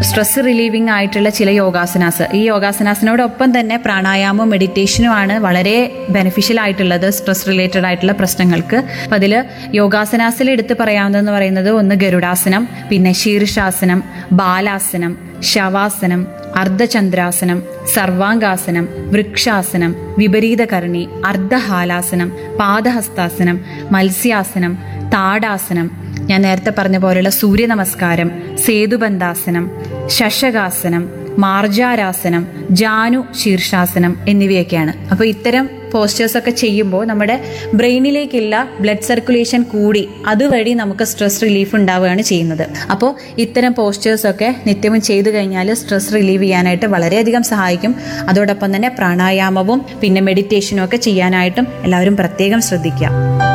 stress relieving ആയിട്ടുള്ള ചില യോഗാസനാസ് ഈ യോഗാസനാസിനോടൊപ്പം തന്നെ പ്രാണായാമവും മെഡിറ്റേഷനുമാണ് വളരെ ബെനിഫിഷ്യൽ ആയിട്ടുള്ളത് സ്ട്രെസ് റിലേറ്റഡ് ആയിട്ടുള്ള പ്രശ്നങ്ങൾക്ക് അപ്പം അതിൽ യോഗാസനാസിൽ എടുത്ത് പറയാവുന്നതെന്ന് പറയുന്നത് ഒന്ന് ഗരുഡാസനം പിന്നെ ശീർഷാസനം ബാലാസനം ശവാസനം അർദ്ധചന്ദ്രാസനം സർവാംഗാസനം വൃക്ഷാസനം വിപരീതകർണി അർദ്ധഹാലാസനം പാദഹസ്താസനം മത്സ്യാസനം താടാസനം ഞാൻ നേരത്തെ പറഞ്ഞ പോലെയുള്ള സൂര്യ നമസ്കാരം സേതുബന്ധാസനം ശശകാസനം മാർജാരാസനം ജാനു ശീർഷാസനം എന്നിവയൊക്കെയാണ് അപ്പോൾ ഇത്തരം പോസ്റ്റേഴ്സ് ഒക്കെ ചെയ്യുമ്പോൾ നമ്മുടെ ബ്രെയിനിലേക്കുള്ള ബ്ലഡ് സർക്കുലേഷൻ കൂടി അതുവഴി നമുക്ക് സ്ട്രെസ് റിലീഫ് ഉണ്ടാവുകയാണ് ചെയ്യുന്നത് അപ്പോൾ ഇത്തരം പോസ്റ്റേഴ്സ് ഒക്കെ നിത്യവും ചെയ്തു കഴിഞ്ഞാൽ സ്ട്രെസ് റിലീവ് ചെയ്യാനായിട്ട് വളരെയധികം സഹായിക്കും അതോടൊപ്പം തന്നെ പ്രാണായാമവും പിന്നെ മെഡിറ്റേഷനും ഒക്കെ ചെയ്യാനായിട്ടും എല്ലാവരും പ്രത്യേകം ശ്രദ്ധിക്കുക